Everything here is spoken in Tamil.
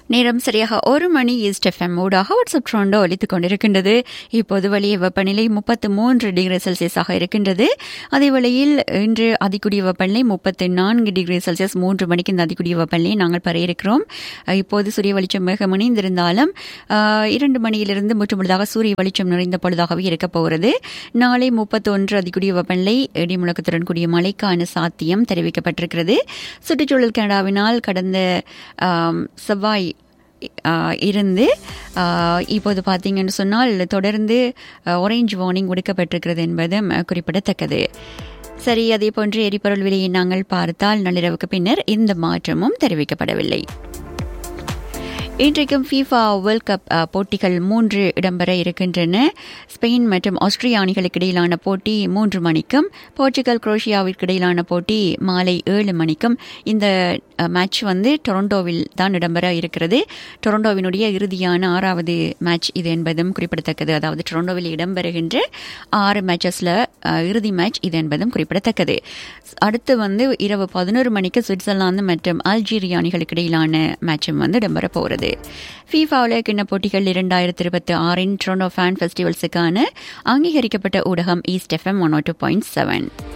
நேரம் சரியாக ஒரு மணி ஈஸ்ட் எஃப்எம் ஊடாக வாட்ஸ்அப் ட்ரோண்டோ ஒலித்துக் கொண்டிருக்கின்றது இப்போது வெளியே வெப்பநிலை முப்பத்து மூன்று டிகிரி செல்சியஸாக இருக்கின்றது அதே வேளையில் இன்று அதிகூடிய வெப்பநிலை முப்பத்து நான்கு டிகிரி செல்சியஸ் மூன்று மணிக்கு இந்த அதிகூடிய வெப்பநிலையை நாங்கள் பெற இருக்கிறோம் இப்போது சூரிய வெளிச்சம் மிக இணைந்திருந்தாலும் ஆஹ், இரண்டு மணியிலிருந்து முற்றுமுழுதாக சூரிய வெளிச்சம் நிறைந்த பொழுதாகவே இருக்கப் போகிறது நாளை முப்பத்தொன்று அதிகூடிய வெப்பநிலை இடி முழக்கத்துடன் கூடிய மழைக்கான சாத்தியம் தெரிவிக்கப்பட்டிருக்கிறது சுற்றுச்சூழல் கனடாவினால் கடந்த ஆம், செவ்வாய் ஆஹ், இருந்து ஆஹ், இப்போது பார்த்தீங்கன்னு சொன்னால் தொடர்ந்து ஆரஞ்ச் வார்னிங் விடுக்கப்பட்டிருக்கிறது என்பதும் அஹ், குறிப்பிடத்தக்கது சரி அதே போன்று எரிபொருள் விலையை நாங்கள் பார்த்தால் நள்ளிரவுக்கு பின்னர் எந்த மாற்றமும் தெரிவிக்கப்படவில்லை இன்றைக்கும் ஃபீஃபா வேர்ல்ட் கப் அஹ், போட்டிகள் மூன்று இடம்பெற இருக்கின்றன ஸ்பெயின் மற்றும் ஆஸ்திரியா அணிகளுக்கு இடையிலான போட்டி மூன்று மணிக்கும் போர்ச்சுகல் குரோஷியாவிற்கு இடையிலான போட்டி மாலை ஏழு மணிக்கும் இந்த அஹ், மேட்ச் வந்து டொரண்டோவில் தான் இடம்பெற இருக்கிறது டொரண்டோவினுடைய இறுதியான ஆறாவது மேட்ச் இது என்பதும் குறிப்பிடத்தக்கது அதாவது டொரண்டோவில் இடம்பெறுகின்ற ஆறு மேட்சஸ்ல அஹ், இறுதி மேட்ச் இது என்பதும் குறிப்பிடத்தக்கது அடுத்து வந்து இரவு பதினோரு மணிக்கு சுவிட்சர்லாந்து மற்றும் அல்ஜீரியா அணிகளுக்கு இடையிலான மேட்சும் வந்து இடம்பெற போகிறது ஃபீஃபா உலகக்கிண்ண போட்டிகள் இரண்டாயிரத்தி இருபத்தி ஆறின் டொரண்டோ ஃபேன் ஃபெஸ்டிவல்ஸுக்கான அங்கீகரிக்கப்பட்ட ஊடகம் East FM one two point seven